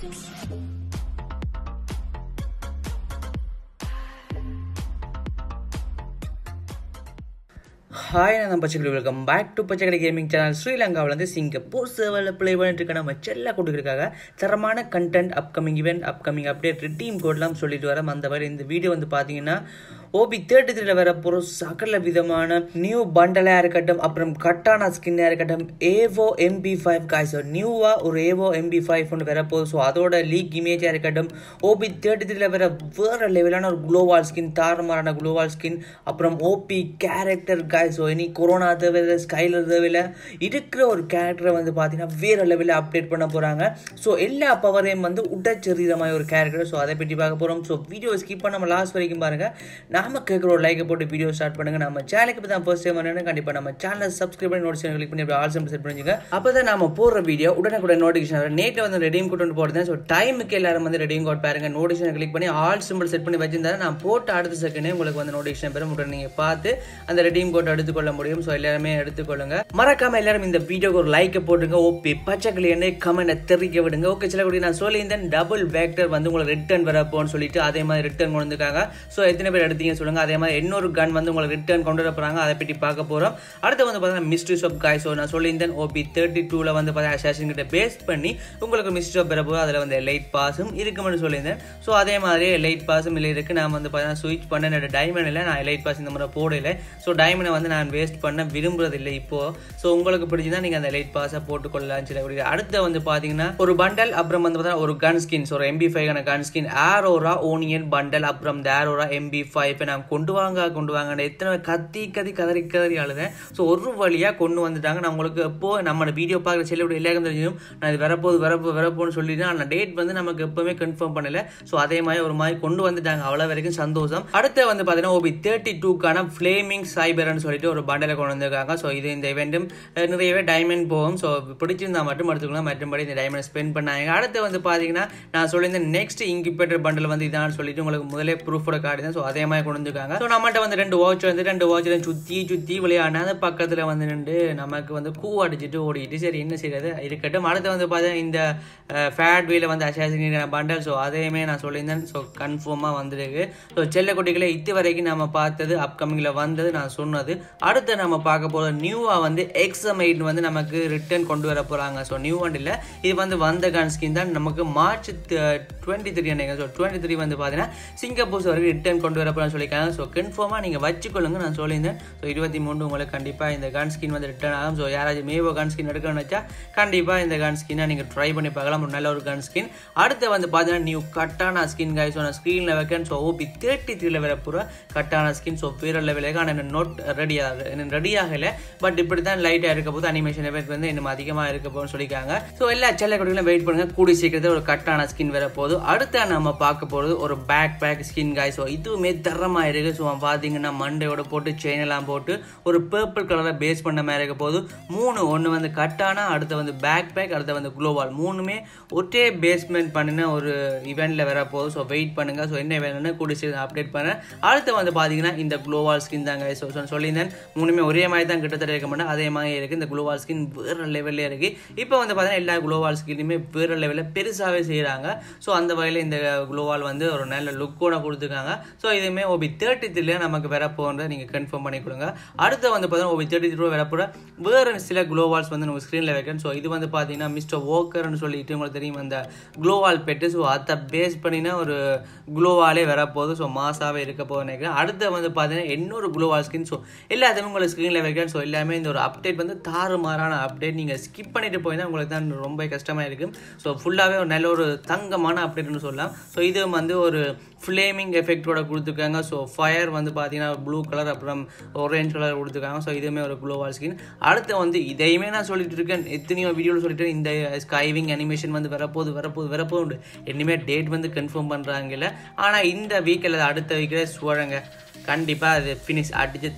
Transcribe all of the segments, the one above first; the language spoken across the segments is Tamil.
ஹாய் நான் Pachaikadi welcome back to Pachaikadi gaming channel ஸ்ரீலங்காவிலேருந்து சிங்கப்பூர் சர்வரில் ப்ளே பண்ணிட்டு இருக்க நம்ம செல்ல கொடுக்குறதுக்காக தரமான content upcoming event upcoming update redeem கோட்லாம் சொல்லிட்டு வரோம் அந்த மாதிரி இந்த வீடியோ வந்து பார்த்தீங்கன்னா ஓபி தேர்ட்டி த்ரீல வர போகிற சகல விதமான நியூ பண்டலாக இருக்கட்டும் அப்புறம் கட்டானா ஸ்கின்னாக இருக்கட்டும் ஏவோ எம்பி ஃபைவ் காய்ஸ் நியூவாக ஒரு ஏவோ எம்பி ஃபைவ் ஒன்று வரப்போகுது ஸோ அதோட லீக் இமேஜாக இருக்கட்டும் ஓபி தேர்ட்டி த்ரீல வர வேறு லெவலான ஒரு குளோவால் ஸ்கின் தாறுமாறான குளோவால் ஸ்கின் அப்புறம் ஓபி கேரக்டர் காய்ஸ் ஸோ இனி கொரோனா தேவையில்லை ஸ்கைலர் தேவையில்லை இருக்கிற ஒரு கேரக்டரை வந்து பார்த்தீங்கன்னா வேறு லெவலில் அப்டேட் பண்ண போகிறாங்க ஸோ எல்லா பவரையும் வந்து உடச்செறிகிற ஒரு கேரக்டர் ஸோ அதை பற்றி பார்க்க போகிறோம் ஸோ வீடியோ ஸ்கிப் பண்ணாம லாஸ்ட் வரைக்கும் பாருங்கள் நாம கேட்குற ஒரு லைக்கை போட்டு வீடியோ ஸ்டார்ட் பண்ணுங்க நம்ம சேனலுக்கு இப்போ தான் ஃபர்ஸ்ட் டைம் வரணும் கண்டிப்பாக நம்ம சேனலை சப்ஸ்கிரைப் பண்ணி நோட்டிஃபிகேஷன் கிளிக் பண்ணி ஆல் சிம்பிள் செட் பண்ணிச்சுங்க அப்போ தான் நம்ம போடுற வீடியோ உடனுக்குடன் நோட்டிஃபிகேஷன் வரும் நேற்று வந்து ரெடியும் கோட் வந்து போடுறேன் ஸோ டைமுக்கு எல்லாரும் வந்து ரெடியும் கோட் பாருங்க நோட்டிஃபிகேஷன் கிளிக் பண்ணி ஆல் சிம்பிள் செட் பண்ணி வச்சிருந்தா நான் போட்ட அடுத்த செகண்டே உங்களுக்கு வந்து நோட்டிஃபிகேஷன் பெறும் உடனே நீங்கள் பார்த்து அந்த ரெடியும் கோட் எடுத்துக்கொள்ள முடியும் ஸோ எல்லாருமே எடுத்துக்கொள்ளுங்க மறக்காம எல்லாரும் இந்த வீடியோக்கு ஒரு லைக்கை போட்டுங்க ஓபி பச்சைக்கிளி என்ன கமெண்ட்டை தெரிவிக்க விடுங்க ஓகே சில கூட நான் சொல்லியிருந்தேன் டபுள் வேக்டர் வந்து உங்களுக்கு ரிட்டர்ன் வரப்போன்னு சொல்லிட்டு அதே மாதிரி ரிட்டர்ன் கொண்டு வந்திருக்காங்க ஸோ எத்தனை பேர் எடுத்தீங்க சொல்லுங்க அதே மாதிரி இன்னொரு கன் வந்து உங்களுக்கு ரிட்டர்ன் கொண்டு வர போறாங்க அதை பற்றி பார்க்க போறோம் அடுத்து வந்து பார்த்தீங்கன்னா மிஸ்ட்ரிஸ் ஆஃப் காய் ஸோ நான் சொல்லியிருந்தேன் ஓபி தேர்ட்டி டூவில் வந்து பார்த்தீங்கன்னா அசாசின் கிட்ட பேஸ் பண்ணி உங்களுக்கு மிஸ்ட்ரி ஆஃப் பெறப்போ அதில் வந்து லைட் பாஸும் இருக்கும்னு சொல்லியிருந்தேன் ஸோ அதே மாதிரி லைட் பாஸும் இல்லை இருக்கு நான் வந்து பார்த்தீங்கன்னா ஸ்விட்ச் பண்ண என்னோட டைமண்ட் இல்லை நான் லைட் பாஸ் இந்த முறை போடல ஸோ டைமண்டை வந்து நான் வேஸ்ட் பண்ண விரும்புறதில்லை இப்போ ஸோ உங்களுக்கு பிடிச்சிதான் நீங்கள் அந்த லைட் பாஸை போட்டுக்கொள்ளலாம் சில அப்படி அடுத்து வந்து பார்த்தீங்கன்னா ஒரு பண்டல் அப்புறம் வந்து பார்த்தீங்கன்னா ஒரு கன் ஸ்கின் ஸோ ஒரு MP five gun skin aurora onion bundle அப்புறம் இந்த ஆரோரா எம்பி ஃபைவ் நான் கொண்டு வாங்க கொண்டு வாங்க எத்தனை கத்தி கத்தி கதறி கதறி அழுதேன் ஸோ ஒரு வழியாக கொண்டு வந்துட்டாங்க நான் உங்களுக்கு எப்போ நம்ம வீடியோ பார்க்குற செல்லுடைய எல்லாருக்கும் தெரிஞ்சும் நான் இது வரப்போது வரப்போ வரப்போன்னு சொல்லிட்டு ஆனால் டேட் வந்து நமக்கு எப்பவுமே கன்ஃபார்ம் பண்ணல ஸோ அதே மாதிரி ஒரு மாதிரி கொண்டு வந்துட்டாங்க அவ்வளோ வரைக்கும் சந்தோஷம் அடுத்து வந்து பார்த்தீங்கன்னா ஓபி தேர்ட்டி டூக்கான ஃப்ளேமிங் சைபர்னு சொல்லிட்டு ஒரு பண்டலை கொண்டு வந்திருக்காங்க ஸோ இது இந்த இவெண்ட்டும் நிறையவே டைமண்ட் போகும் ஸோ பிடிச்சிருந்தா மட்டும் எடுத்துக்கலாம் மற்றபடி இந்த டைமண்ட் ஸ்பெண்ட் பண்ணாங்க அடுத்து வந்து பார்த்தீங்கன்னா நான் சொல்லியிருந்தேன் நெக்ஸ்ட் இன்குபேட்டர் பண்டல் வந்து இதான் சொல்லிட்டு உங்களுக்கு முதலே ப்ரூஃபோட கார்டு தான் ஸோ அதே மாதிரி கொண்டு வந்திருக்காங்க ஸோ நம்மகிட்ட வந்து ரெண்டு வாட்ச் வந்து ரெண்டு வாட்சில் சுற்றி சுற்றி விளையாடினா அந்த பக்கத்தில் வந்து நின்று நமக்கு வந்து கூ அடிச்சுட்டு ஓடிட்டு சரி என்ன செய்யறது இருக்கட்டும் அடுத்து வந்து பார்த்தீங்கன்னா இந்த ஃபேட் வீல வந்து அசாசின் பண்டல் ஸோ அதையுமே நான் சொல்லியிருந்தேன் ஸோ கன்ஃபார்மாக வந்திருக்கு ஸோ செல்லக்குட்டிகளை இது வரைக்கும் நம்ம பார்த்தது அப்கமிங்கில் வந்தது நான் சொன்னது அடுத்து நம்ம பார்க்க போகிற நியூவாக வந்து எக்ஸம் எயிட் வந்து நமக்கு ரிட்டர்ன் கொண்டு வர போகிறாங்க ஸோ நியூ ஒன் இல்லை இது வந்து வந்த கன் ஸ்கின் தான் நமக்கு மார்ச் டுவெண்ட்டி த்ரீ நினைக்கிறேன் ஸோ டுவெண்ட்டி த்ரீ வந்து பார்த்தீங்கன்னா சிங்கப்பூர் வரைக்கும் ரிட்டர்ன் கொண்டு வர போகிறான்னு சொல்லியிருக்காங்க ஸோ கன்ஃபார்மாக நீங்கள் வச்சுக்கொள்ளுங்க நான் சொல்லியிருந்தேன் ஸோ இருபத்தி மூணு உங்களுக்கு கண்டிப்பாக இந்த கன் ஸ்கின் வந்து ரிட்டர்ன் ஆகும் ஸோ யாராச்சும் மேவோ கன் ஸ்கின் எடுக்கணும்னு வச்சா கண்டிப்பாக இந்த கன் ஸ்கினை நீங்கள் ட்ரை பண்ணி பார்க்கலாம் ஒரு நல்ல ஒரு கன் ஸ்கின் அடுத்து வந்து பார்த்தீங்கன்னா நியூ கட்டான ஸ்கின் காய் ஸோ நான் ஸ்க்ரீனில் வைக்கேன் ஸோ ஓபி தேர்ட்டி த்ரீல வர போகிற கட்டான ஸ்கின் ஸோ வேறு லெவலுக்கு ஆனால் என்ன நோட் ரெடி ஆகுது என்ன ரெடி ஆகலை பட் இப்படி தான் லைட்டாக இருக்க போது அனிமேஷன் எஃபெக்ட் வந்து இன்னும் அதிகமாக இருக்க போகும்னு சொல்லியிருக்காங்க ஸோ எல்லா செல்ல குடிகளும் வெயிட் பண்ணுங்க கூடி சீக்கிரத்தில் ஒரு கட்டான ஸ்கின் வர போகுது அடுத்து நம்ம பார்க்க போகிறது ஒரு backpack skin guys so இதுவுமே தரமாக இருக்குது ஸோ பார்த்தீங்கன்னா மண்டையோட போட்டு செயின் எல்லாம் போட்டு ஒரு பர்பிள் கலரை பேஸ் பண்ண மாதிரி இருக்க போது மூணு ஒன்று வந்து கட்டானா அடுத்து வந்து பேக் பேக் அடுத்து வந்து குளோவால் மூணுமே ஒரே பேஸ்மெண்ட் பண்ணின ஒரு இவெண்ட்டில் வர போகுது ஸோ வெயிட் பண்ணுங்க ஸோ என்ன வேணும்னு கூடி சீக்கிரம் அப்டேட் பண்ணேன் அடுத்து வந்து பார்த்தீங்கன்னா இந்த குளோவால் ஸ்கின் தாங்க ஸோ சொல்லியிருந்தேன் மூணுமே ஒரே மாதிரி தான் கிட்டத்தட்ட இருக்க மாட்டேன் அதே மாதிரி இருக்குது இந்த குளோவால் ஸ்கின் வேறு லெவலில் இருக்குது இப்போ வந்து பார்த்தீங்கன்னா எல்லா குளோவால் ஸ்கின்னுமே வேறு லெவலில் பெருசாகவே செய்கிறாங்க ஸோ அந்த வகையில் இந்த குளோவால் வந்து ஒரு நல்ல லுக்கோட கொடுத்துருக்காங்க ஸோ இதுவுமே ஓபி தேர்ட்டி த்ரீல நமக்கு வர போகிறத நீங்கள் கன்ஃபார்ம் பண்ணி கொடுங்க அடுத்து வந்து பார்த்தீங்கன்னா ஓபி தேர்ட்டி த்ரீ வர போகிற வேறு சில குளோவால்ஸ் வந்து நம்ம ஸ்க்ரீனில் வைக்கிறேன் ஸோ இது வந்து பார்த்தீங்கன்னா மிஸ்டர் ஓக்கர்னு சொல்லிட்டு உங்களுக்கு தெரியும் அந்த குளோவால் பெட்டு ஸோ அதை பேஸ் பண்ணினா ஒரு குளோவாலே வரப்போகுது ஸோ மாசாவே இருக்க போகுது நினைக்கிறேன் அடுத்து வந்து பார்த்தீங்கன்னா இன்னொரு குளோவால் ஸ்கின் ஸோ எல்லாத்தையுமே உங்களுக்கு ஸ்க்ரீனில் வைக்கிறேன் ஸோ எல்லாமே இந்த ஒரு அப்டேட் வந்து தாறுமாறான அப்டேட் நீங்கள் ஸ்கிப் பண்ணிட்டு போய் உங்களுக்கு தான் ரொம்ப கஷ்டமாக இருக்கும் ஸோ ஃபுல்லாகவே ஒரு நல்ல ஒரு தங்கமான அப்டேட்னு சொல்லலாம் ஸோ இது வந்து ஒரு ஃப்ளேமிங் எஃபெக்டோட கொடுத்துருக்காங்க ஸோ ஃபயர் வந்து பார்த்தீங்கன்னா ப்ளூ கலர் அப்புறம் ஒரேஞ்ச் கலர் கொடுத்துருக்காங்க ஸோ இதுவுமே ஒரு குளோவால் ஸ்கின் அடுத்து வந்து இதையுமே நான் சொல்லிட்டு இருக்கேன் எத்தனையோ வீடியோவில் சொல்லிட்டு இந்த ஸ்கைவிங் அனிமேஷன் வந்து வரப்போகுது வரப்போகுது வரப்போகுது இனிமேல் டேட் வந்து கன்ஃபார்ம் பண்ணுறாங்கல்ல ஆனால் இந்த வீக் அல்லது அடுத்த வீக்கில் சுழங்க கண்டிப்பாக அது ஃபினிஷ் அடித்து தாறுமாறு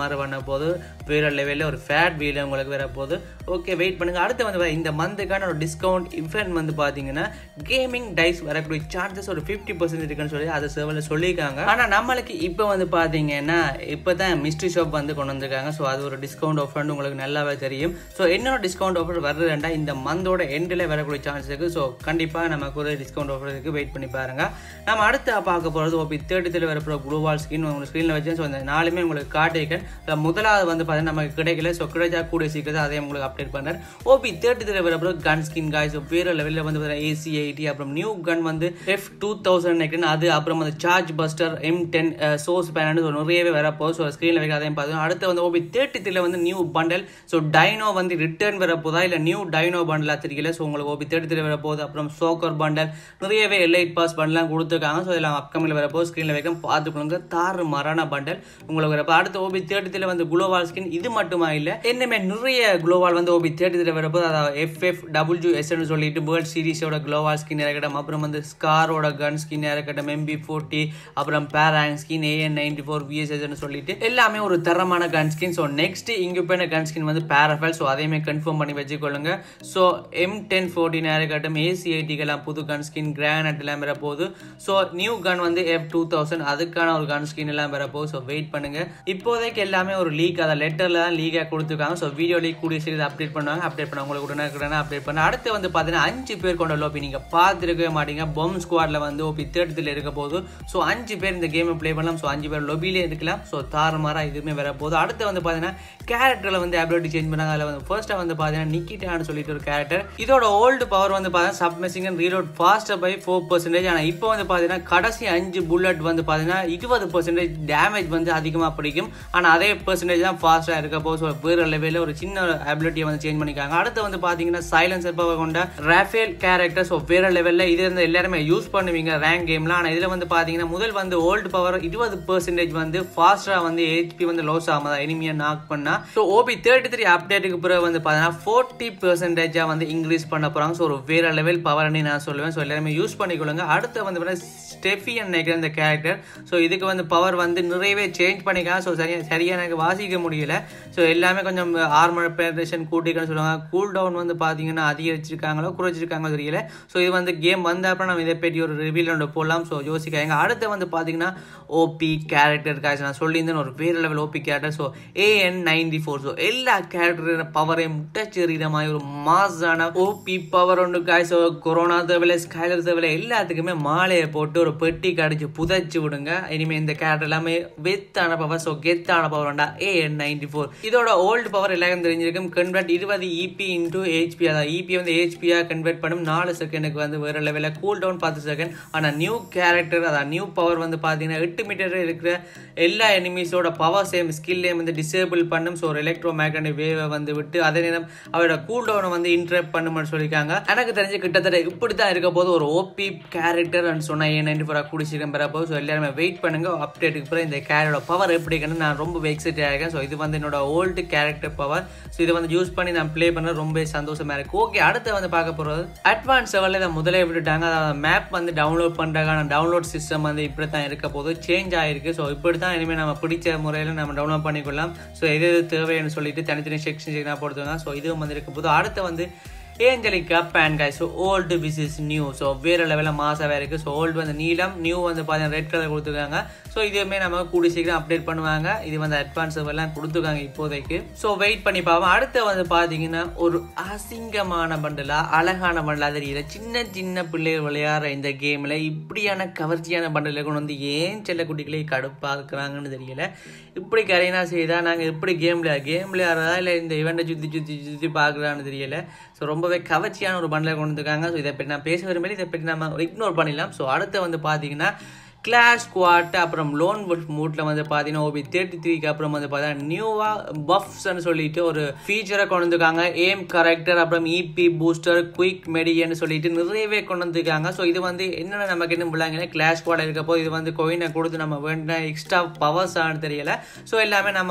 தாறுமாறு பண்ண போது வேறு லெவலில் ஒரு ஃபேட் வீல் உங்களுக்கு வர போகுது ஓகே வெயிட் பண்ணுங்கள் அடுத்து வந்து பாத்தீங்கன்னா, இந்த மந்த்துக்கான ஒரு டிஸ்கவுண்ட் இவெண்ட் வந்து பார்த்தீங்கன்னா கேமிங் டைஸ் வரக்கூடிய சான்சஸ் ஒரு ஃபிஃப்டி பர்சன்ட் இருக்குன்னு சொல்லி அதை சர்வரில் சொல்லியிருக்காங்க ஆனால் நம்மளுக்கு இப்போ வந்து பார்த்தீங்கன்னா இப்போ தான் மிஸ்ட்ரி ஷாப் வந்து கொண்டு வந்திருக்காங்க ஸோ அது ஒரு டிஸ்கவுண்ட் ஆஃபர் உங்களுக்கு நல்லாவே தெரியும் ஸோ என்னோட டிஸ்கவுண்ட் ஆஃபர் வருதுண்டா இந்த மந்தோட எண்டில் வரக்கூடிய சான்ஸ் இருக்குது ஸோ கண்டிப்பாக நமக்கு ஒரு டிஸ்கவுண்ட் ஆஃபர் இருக்குது வெயிட் பண்ணி பாருங்க நம்ம அடுத்து பார்க்க போகிறது ஓபி தேர்ட்டி த்ரீ வரப்போ குளோவால் ஸ்கின் உங்களுக்கு ஸ்க்ரீனில் வச்சு ஸோ இந்த நாலுமே உங்களுக்கு காட்டியிருக்கேன் So, முதலாவது வந்து பார்த்தீங்கன்னா நமக்கு கிடைக்கல ஸோ கிடைச்சா கூட சீக்கிரம் அதையும் உங்களுக்கு அப்டேட் பண்ணுறேன் ஓபி தேர்ட்டி த்ரீ வரப்போ கன் ஸ்கின் காய்ஸ் வேறு லெவலில் வந்து பார்த்தீங்கன்னா ஏசி எயிட்டி அப்புறம் நியூ கன் வந்து எஃப் டூ தௌசண்ட் நினைக்கிறேன் அது அப்புறம் வந்து charge buster M ten source panel so நிறையவே வரப்போ ஸோ ஸ்க்ரீனில் வைக்க அதையும் பார்த்தோம் அடுத்து வந்து ஓபி தேர்ட்டி த்ரீல வந்து நியூ பண்டல் ஸோ டைனோ வந்து ரிட்டர்ன் வரப்போதா இல்லை நியூ டைனோ பண்டலாக தெரியல ஸோ உங்களுக்கு ஓபி தேர்ட்டி த்ரீ வரப்போகுது அப்புறம் சோக்கர் பண்டல் நிறையவே எலைட் பாஸ் பண்டலாம் கொடுத்துருக்காங்க ஸோ இதெல்லாம் அப்கமில் வரப்போ ஸ்க்ரீனில் வைக்க பார்த்துக்கணுங்க தாறு மரண பண்டல் உங்களுக்கு வரப்போ அடுத்து ஓபி தேர்ட்டி த்ரீல வந்து குளோவால் ஸ்கின் இது மட்டுமா இல்லை என்னமே நிறைய குளோவால் வந்து ஓபி தேர்ட்டி த்ரீல வரப்போ அதாவது எஃப்எஃப் டபுள்யூ எஸ்ன்னு சொல்லிட்டு வேர்ல்ட் சீரிஸோட குளோவால் ஸ்கின் இறக்கட்டும் அப்புறம் வந்து ஸ்காரோட கன் ஸ்கின் இறக்கட்டும் எம்பி ஃபோர்ட்டி அப்புறம் parang skin AN ninety four விஎஸ்எஸ்ன்னு சொல்லிட்டு எல்லாமே ஒரு தரமான கன் ஸ்கின் ஸோ நெக்ஸ்ட் இங்கே போன கன் ஸ்கின் வந்து பேரஃபல் ஸோ அதையுமே கன்ஃபார்ம் பண்ணி வச்சுக்கொள்ளுங்க ஸோ எம் டென் ஃபோர்டின் இறக்கட்டும் ஏசி எயிட்டிக்கெல்லாம் புது கன் ஸ்கின் கிரானட் எல்லாம் வர போகுது ஸோ நியூ கன் வந்து எஃப் டூ தௌசண்ட் அதுக்கான ஒரு கன் ஸ்கின் எல்லாம் வர போகுது ஸோ வெயிட் பண்ணுங்க இப்போதைக்கு எல்லாமே ஒரு லீக் அதை லெட்டரில் தான் லீக்காக கொடுத்துருக்காங்க ஸோ வீடியோ லீக் கூடிய சீக்கிரம் அப்டேட் பண்ணுவாங்க அப்டேட் பண்ண உங்களுக்கு உடனே உடனே அப்டேட் பண்ண அடுத்து வந்து பார்த்தீங்கன்னா அஞ்சு பேர் கொண்ட லோபி நீங்கள் பார்த்துருக்கவே மாட்டீங்க பொம் ஸ்குவாடில் வந்து ஓபி தேர்ட்டில் இருக்க போது ஸோ அஞ்சு பேர் இந்த கேமை ப்ளே பண்ணலாம் ஸோ அஞ்சு பேர் லொபிலே இருக்கலாம் ஸோ தாறுமாறா இதுவுமே வர போகுது அடுத்து வந்து பார்த்தீங்கன்னா கேரக்டரில் வந்து அபிலிட்டி சேஞ்ச் பண்ணாங்க அதில் வந்து ஃபர்ஸ்ட்டாக வந்து பார்த்தீங்கன்னா நிக்கிட்டான்னு சொல்லிட்டு ஒரு கேரக்டர் இதோட ஓல்டு பவர் வந்து பார்த்தீங்கன்னா சப்மெசிங் அண்ட் ரீலோட் ஃபாஸ்ட்டாக பை ஃபோர் பர்சன்டேஜ் ஆனால் இப்போ வந்து பார்த்தீங்கன்னா கடைசி அஞ்சு புல்லட் வந்து பார்த்தீங்கன்னா இருபது பர்சன்டேஜ் டேமேஜ் வந்து அதிகமாக பிடிக்கும் ஆனால் அதே பர்சன்டேஜ் தான் ஃபாஸ்ட்டாக இருக்க போது ஸோ வேறு லெவலில் ஒரு சின்ன அபிலிட்டியை வந்து சேஞ்ச் பண்ணிக்காங்க அடுத்து வந்து பார்த்தீங்கன்னா சைலன்சர் பவர் கொண்ட ராஃபேல் கேரக்டர் ஸோ வேறு லெவலில் இது வந்து எல்லாருமே யூஸ் பண்ணுவீங்க ரேங்க் கேமில் ஆனால் இதில் வந்து பார்த்தீங்கன்னா முதல் வந்து ஓல்டு பவர் இருபது பர்சன்டேஜ் வந்து ஃபாஸ்ட்டாக வந்து ஹெச்பி வந்து லோஸ் ஆகாம எனிமியை நாக் பண்ணா ஸோ ஓபி தேர்ட்டி த்ரீ அப்டேட்டுக்கு பிறகு வந்து பார்த்தீங்கன்னா ஃபோர்ட்டி பர்சன்டேஜாக வந்து இன்க்ரீஸ் பண்ண போகிறாங்க ஸோ ஒரு வேற லெவல் பவர்னு நான் சொல்லுவேன் ஸோ எல்லாருமே யூஸ் பண்ணிக்கொள்ளுங்க அடுத்து வந்து பார்த்தீங்கன்னா ஸ்டெஃபியன் நினைக்கிற இந்த கேரக்டர் ஸோ இதுக்கு வந்து பவர் வந்து நிறையவே சேஞ்ச் பண்ணிக்கலாம் ஸோ சரியா சரியாக எனக்கு வாசிக்க முடியல ஸோ எல்லாமே கொஞ்சம் ஆர்மர் பெனரேஷன் கூட்டிக்கன்னு சொல்லுவாங்க கூல் டவுன் வந்து பார்த்தீங்கன்னா அதிகரிச்சிருக்காங்களோ குறைச்சிருக்காங்களோ தெரியல ஸோ இது வந்து கேம் வந்த அப்புறம் நம்ம இதை பற்றி ஒரு ரிவீல் ஒன்று போடலாம் ஸோ யோசிக்காங்க அடுத்து வந்து பார்த்தீங்கன்னா ஓபி கேரக்டர் காய்ச்சி நான் சொல்லியிருந்தேன் ஒரு வேறு level OB character so AN ninety four so எல்லா கேரக்டர் பவரையும் முட்டச்செறிகிற மாதிரி ஒரு மாசான ஓபி பவர் ஒன்று காய் ஸோ கொரோனா தேவையில்ல ஸ்கைலர் தேவையில்ல எல்லாத்துக்குமே மாலையை போட்டு ஒரு பெட்டி கடிச்சு புதைச்சு விடுங்க இனிமேல் இந்த கேரக்டர் எல்லாமே வெத்தான பவர் ஸோ கெத்தான பவர் வேண்டா ஏஎன் நைன்டி ஃபோர் இதோட ஓல்டு பவர் எல்லாரும் தெரிஞ்சிருக்கும் கன்வெர்ட் இருபது இபி இன்டூ ஹெச்பி அதாவது இபி வந்து ஹெச்பியாக கன்வெர்ட் பண்ணும் நாலு செகண்டுக்கு வந்து வேறு லெவலில் கூல் டவுன் பத்து செகண்ட் ஆனால் நியூ கேரக்டர் அதாவது நியூ பவர் வந்து பார்த்தீங்கன்னா எட்டு மீட்டர் இருக்கிற எல்லா எனிமீஸோட பவர் சேம் ஸ்கில்லையும் வந்து டிசேபிள் பண்ணும் ஸோ ஒரு எலக்ட்ரோ மேக்னடிக் வேவை வந்து விட்டு அதே நேரம் அவரோட கூல் டவுனை வந்து இன்டரப்ட் பண்ணும்னு சொல்லியிருக்காங்க எனக்கு தெரிஞ்சு கிட்டத்தட்ட இப்படி தான் இருக்க போது ஒரு ஓபி கேரக்டர் சொன்னால் ஏன் நைன்டி ஃபோர் குடிச்சிருக்கேன் பெற போது ஸோ எல்லாருமே வெயிட் பண்ணுங்க அப்டேட்டுக்கு பிறகு இந்த கேரக்டரோட பவர் எப்படி இருக்குன்னு நான் ரொம்ப எக்ஸைட் ஆகிருக்கேன் ஸோ இது வந்து என்னோட ஓல்டு கேரக்டர் பவர் ஸோ இதை வந்து யூஸ் பண்ணி நான் ப்ளே பண்ண ரொம்ப சந்தோஷமா இருக்கு ஓகே அடுத்து வந்து பார்க்க போகிறது அட்வான்ஸ் லெவலில் இதை முதலே விட்டுட்டாங்க அதாவது மேப் வந்து டவுன்லோட் பண்ணுறதுக்கான டவுன்லோட் சிஸ்டம் வந்து இப்படி தான் இருக்க போது சேஞ்ச் ஆயிருக்கு ஸோ இப்படி தான் இனிமேல் நம்ம பிடிச்ச முறையில் நம்ம டவுன்லோட் பண்ணிக்கொள்ளலாம் ஸோ எது எது தேவைன்னு சொல்லிட்டு தனித்தனி செக்ஷன் செக்ஷனாக போடுவாங்க ஸோ இதுவும் வந்து இருக்க போது அடுத்து வந்து angelic pant guys so old விஸ் இஸ் நியூ ஸோ வேறு லெவலில் மாசாவே இருக்குது ஸோ ஓல்டு வந்து நீலம் நியூ வந்து பார்த்தீங்கன்னா ரெட் கலர் கொடுத்துருக்காங்க ஸோ இதுவுமே நம்ம கூடி சீக்கிரம் அப்டேட் பண்ணுவாங்க இது வந்து அட்வான்ஸ் எல்லாம் கொடுத்துருக்காங்க இப்போதைக்கு ஸோ வெயிட் பண்ணி பார்ப்போம் அடுத்து வந்து பார்த்தீங்கன்னா ஒரு அசிங்கமான பண்டலா அழகான பண்டலா தெரியல சின்ன சின்ன பிள்ளைகள் விளையாடுற இந்த கேமில் இப்படியான கவர்ச்சியான பண்டலை கொண்டு வந்து ஏன் செல்ல குட்டிகளே கடுப்பாக்குறாங்கன்னு தெரியல இப்படி கரையினா செய்தால் நாங்கள் எப்படி கேம் விளையாட கேம் விளையாடுறதா இல்லை இந்த இவெண்ட்டை சுற்றி சுற்றி சுற்றி பார்க்குறான்னு தெரியல ஸோ ரொம்பவே கவர்ச்சியான ஒரு பண்டலை கொண்டு வந்திருக்காங்க ஸோ இதை பற்றி நான் பேச விரும்பல இதை பற்றி நம்ம இக்னோர் பண்ணிடலாம் ஸோ அடுத்து வந்து பார்த்தீங்கன்னா கிளாஷ் ஸ்குவாட் அப்புறம் லோன் வுட் மூட்டில் வந்து பார்த்தீங்கன்னா ஓபி தேர்ட்டி த்ரீக்கு அப்புறம் வந்து பார்த்தீங்கன்னா நியூவாக பஃப்ஸ்ன்னு சொல்லிட்டு ஒரு ஃபீச்சரை கொண்டு வந்திருக்காங்க ஏம் கரெக்டர் அப்புறம் இபி பூஸ்டர் குயிக் மெடியன்னு சொல்லிட்டு நிறையவே கொண்டு வந்திருக்காங்க ஸோ இது வந்து என்னென்ன நமக்கு என்ன பிள்ளைங்கன்னா கிளாஷ் ஸ்குவாட் இருக்கப்போ இது வந்து கோயினை கொடுத்து நம்ம வேண்டின எக்ஸ்ட்ரா பவர்ஸ் ஆனு தெரியல ஸோ எல்லாமே நம்ம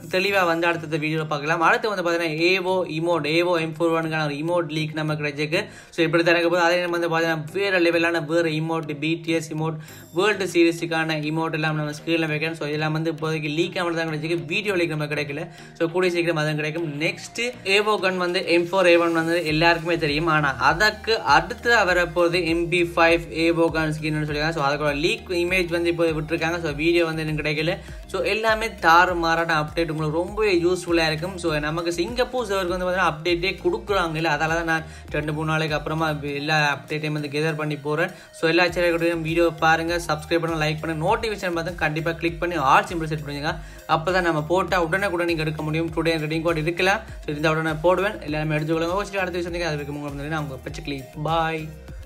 தெளிவாக வந்து அடுத்த வீடியோவில் பார்க்கலாம் அடுத்து வந்து பார்த்தீங்கன்னா Evo emote Evo M four ஒனுக்கான ஒரு இமோட் லீக் நம்ம கிடைச்சிருக்கு ஸோ இப்படி தான் இருக்க போது அதே நம்ம வந்து பார்த்தீங்கன்னா வேறு லெவலான வேறு இமோட் பிடிஎஸ் இமோட் வேர்ல்டு சீரிஸுக்கான இமோட் எல்லாம் நம்ம ஸ்க்ரீனில் வைக்கிறோம் ஸோ இதெல்லாம் வந்து இப்போதைக்கு லீக் மட்டும் தான் கிடைச்சிருக்கு வீடியோ லீக் நம்ம கிடைக்கல ஸோ கூடிய சீக்கிரம் அதுவும் கிடைக்கும் நெக்ஸ்ட் ஏவோ கன் வந்து எம் ஃபோர் ஏ ஒன் வந்து எல்லாருக்குமே தெரியும் ஆனால் அதற்கு அடுத்து வரப்போகுது எம்பி ஃபைவ் ஏவோ கன் ஸ்கின்னு சொல்லியிருக்காங்க ஸோ அதுக்கோட லீக் இமேஜ் வந்து இப்போ விட்டுருக்காங்க ஸோ வீடியோ வந்து எனக்கு கிடைக்கல ஸோ எல்லாமே தாறு மாறான அப்டேட் உங்களுக்கு ரொம்பவே யூஸ்ஃபுல்லாக இருக்கும் ஸோ நமக்கு சிங்கப்பூர் சர்வருக்கு வந்து பார்த்தீங்கன்னா அப்டேட்டே கொடுக்குறாங்க இல்லை அதால தான் நான் ரெண்டு மூணு நாளைக்கு அப்புறமா எல்லா அப்டேட்டையும் வந்து கெதர் பண்ணி போகிறேன் ஸோ எல்லா சேனல்களையும் வீடியோ பாருங்கள் சப்ஸ்கிரைப் பண்ணுங்க லைக் பண்ணுங்க நோட்டிஃபிகேஷன் பார்த்து கண்டிப்பாக கிளிக் பண்ணி ஆல் சிம்பிள் செட் பண்ணுங்க அப்போ தான் நம்ம போட்டால் உடனே கூட நீங்கள் எடுக்க முடியும் டுடே ரெடிங் கோட் இருக்கலாம் ஸோ இந்த உடனே போடுவேன் எல்லாமே எடுத்துக்கொள்ளுங்க வச்சுட்டு அடுத்த விஷயம் அது வரைக்கும் உங்களுக்கு நான் உங்கள் பச்சை கிளிக் பாய்